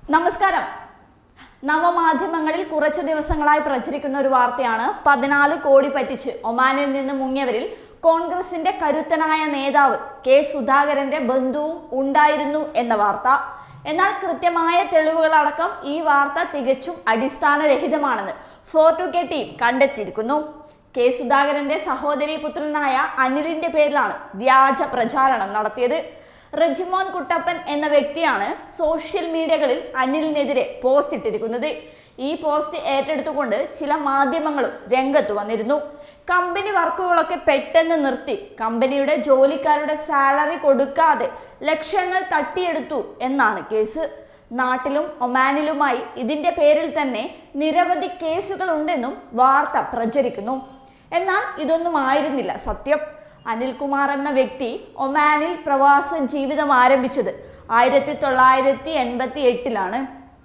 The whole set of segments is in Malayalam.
നമസ്കാരം നവമാധ്യമങ്ങളിൽ കുറച്ചു ദിവസങ്ങളായി പ്രചരിക്കുന്ന ഒരു വാർത്തയാണ് പതിനാല് കോടി പറ്റിച്ച് ഒമാനിൽ നിന്ന് മുങ്ങിയവരിൽ കോൺഗ്രസിന്റെ കരുത്തനായ നേതാവ് കെ സുധാകരന്റെ ബന്ധുവും ഉണ്ടായിരുന്നു എന്ന വാർത്ത എന്നാൽ കൃത്യമായ തെളിവുകളടക്കം ഈ വാർത്ത തികച്ചും അടിസ്ഥാനരഹിതമാണെന്ന് ഫോർട്ടു കെ ടീം കണ്ടെത്തിയിരിക്കുന്നു കെ സുധാകരന്റെ സഹോദരി പുത്രനായ അനിലിന്റെ പേരിലാണ് വ്യാജ പ്രചാരണം നടത്തിയത് റെജിമോൻ കുട്ടപ്പൻ എന്ന വ്യക്തിയാണ് സോഷ്യൽ മീഡിയകളിൽ അനിലിനെതിരെ പോസ്റ്റ് ഇട്ടിരിക്കുന്നത് ഈ പോസ്റ്റ് ഏറ്റെടുത്തുകൊണ്ട് ചില മാധ്യമങ്ങളും രംഗത്ത് വന്നിരുന്നു കമ്പനി വർക്കുകളൊക്കെ പെട്ടെന്ന് നിർത്തി കമ്പനിയുടെ ജോലിക്കാരുടെ സാലറി കൊടുക്കാതെ ലക്ഷങ്ങൾ തട്ടിയെടുത്തു എന്നാണ് കേസ് നാട്ടിലും ഒമാനിലുമായി ഇതിന്റെ പേരിൽ തന്നെ നിരവധി കേസുകൾ ഉണ്ടെന്നും വാർത്ത പ്രചരിക്കുന്നു എന്നാൽ ഇതൊന്നും ആയിരുന്നില്ല സത്യം അനിൽകുമാർ എന്ന വ്യക്തി ഒമാനിൽ പ്രവാസ ജീവിതം ആരംഭിച്ചത് ആയിരത്തി തൊള്ളായിരത്തി എൺപത്തി എട്ടിലാണ്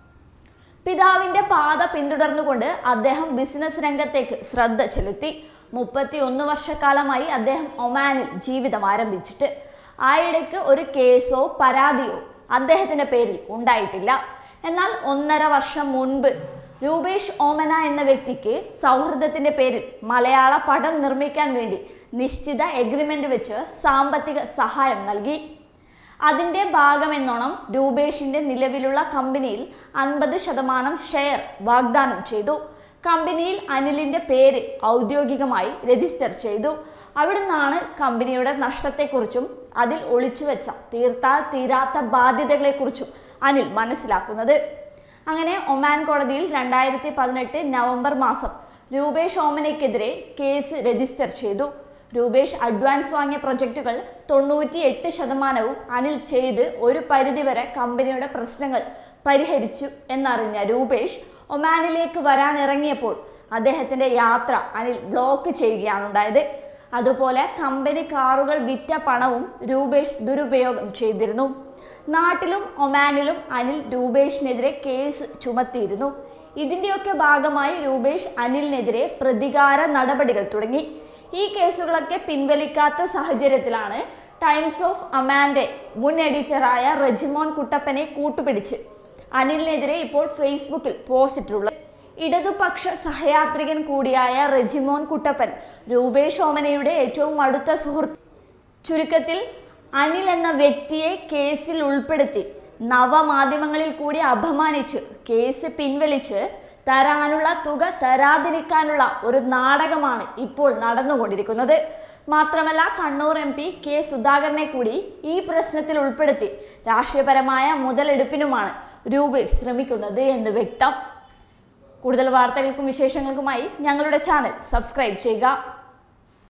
പിതാവിന്റെ പാത പിന്തുടർന്നുകൊണ്ട് അദ്ദേഹം ബിസിനസ് രംഗത്തേക്ക് ശ്രദ്ധ ചെലുത്തി മുപ്പത്തി ഒന്ന് വർഷക്കാലമായി അദ്ദേഹം ഒമാനിൽ ജീവിതം ആരംഭിച്ചിട്ട് ആയിടയ്ക്ക് ഒരു കേസോ പരാതിയോ അദ്ദേഹത്തിന്റെ പേരിൽ ഉണ്ടായിട്ടില്ല എന്നാൽ ഒന്നര വർഷം മുൻപ് രൂപേഷ് ഓമന എന്ന വ്യക്തിക്ക് സൗഹൃദത്തിന്റെ പേരിൽ മലയാള പടം നിർമ്മിക്കാൻ വേണ്ടി നിശ്ചിത എഗ്രിമെന്റ് വെച്ച് സാമ്പത്തിക സഹായം നൽകി അതിന്റെ ഭാഗമെന്നോണം രൂപേഷിന്റെ നിലവിലുള്ള കമ്പനിയിൽ അൻപത് ശതമാനം ഷെയർ വാഗ്ദാനം ചെയ്തു കമ്പനിയിൽ അനിലിന്റെ പേര് ഔദ്യോഗികമായി രജിസ്റ്റർ ചെയ്തു അവിടുന്നാണ് കമ്പനിയുടെ നഷ്ടത്തെക്കുറിച്ചും അതിൽ ഒളിച്ചുവെച്ച തീർത്താൽ തീരാത്ത ബാധ്യതകളെക്കുറിച്ചും അനിൽ മനസ്സിലാക്കുന്നത് അങ്ങനെ ഒമാൻ കോടതിയിൽ രണ്ടായിരത്തി പതിനെട്ട് നവംബർ മാസം രൂപേഷ് ഓമനയ്ക്കെതിരെ കേസ് രജിസ്റ്റർ ചെയ്തു രൂപേഷ് അഡ്വാൻസ് വാങ്ങിയ പ്രൊജക്റ്റുകൾ തൊണ്ണൂറ്റി എട്ട് ശതമാനവും അനിൽ ചെയ്ത് ഒരു പരിധിവരെ കമ്പനിയുടെ പ്രശ്നങ്ങൾ പരിഹരിച്ചു എന്നറിഞ്ഞ രൂപേഷ് ഒമാനിലേക്ക് വരാൻ ഇറങ്ങിയപ്പോൾ അദ്ദേഹത്തിന്റെ യാത്ര അനിൽ ബ്ലോക്ക് ചെയ്യുകയാണ് ഉണ്ടായത് അതുപോലെ കമ്പനി കാറുകൾ വിറ്റ പണവും രൂപേഷ് ദുരുപയോഗം ചെയ്തിരുന്നു നാട്ടിലും ഒമാനിലും അനിൽ രൂപേഷിനെതിരെ കേസ് ചുമത്തിയിരുന്നു ഇതിന്റെയൊക്കെ ഭാഗമായി രൂപേഷ് അനിലിനെതിരെ പ്രതികാര നടപടികൾ തുടങ്ങി ഈ കേസുകളൊക്കെ പിൻവലിക്കാത്ത സാഹചര്യത്തിലാണ് ടൈംസ് ഓഫ് അമാൻഡെ മുൻ എഡിറ്ററായ റെജിമോൻ കുട്ടപ്പനെ കൂട്ടുപിടിച്ച് അനിലിനെതിരെ ഇപ്പോൾ ഫേസ്ബുക്കിൽ പോസ്റ്റ് ഇട്ടിട്ടുള്ളത് ഇടതുപക്ഷ സഹയാത്രികൻ കൂടിയായ റെജിമോൻ കുട്ടപ്പൻ രൂപേഷ് ഓമനയുടെ ഏറ്റവും അടുത്ത സുഹൃത്ത് ചുരുക്കത്തിൽ അനിൽ എന്ന വ്യക്തിയെ കേസിൽ ഉൾപ്പെടുത്തി നവമാധ്യമങ്ങളിൽ കൂടി അപമാനിച്ച് കേസ് പിൻവലിച്ച് തരാനുള്ള തുക തരാതിരിക്കാനുള്ള ഒരു നാടകമാണ് ഇപ്പോൾ നടന്നുകൊണ്ടിരിക്കുന്നത് മാത്രമല്ല കണ്ണൂർ എം പി കെ സുധാകരനെ കൂടി ഈ പ്രശ്നത്തിൽ ഉൾപ്പെടുത്തി രാഷ്ട്രീയപരമായ മുതലെടുപ്പിനുമാണ് രൂപേഷ് ശ്രമിക്കുന്നത് എന്ന് വ്യക്തം കൂടുതൽ വാർത്തകൾക്കും വിശേഷങ്ങൾക്കുമായി ഞങ്ങളുടെ ചാനൽ സബ്സ്ക്രൈബ് ചെയ്യുക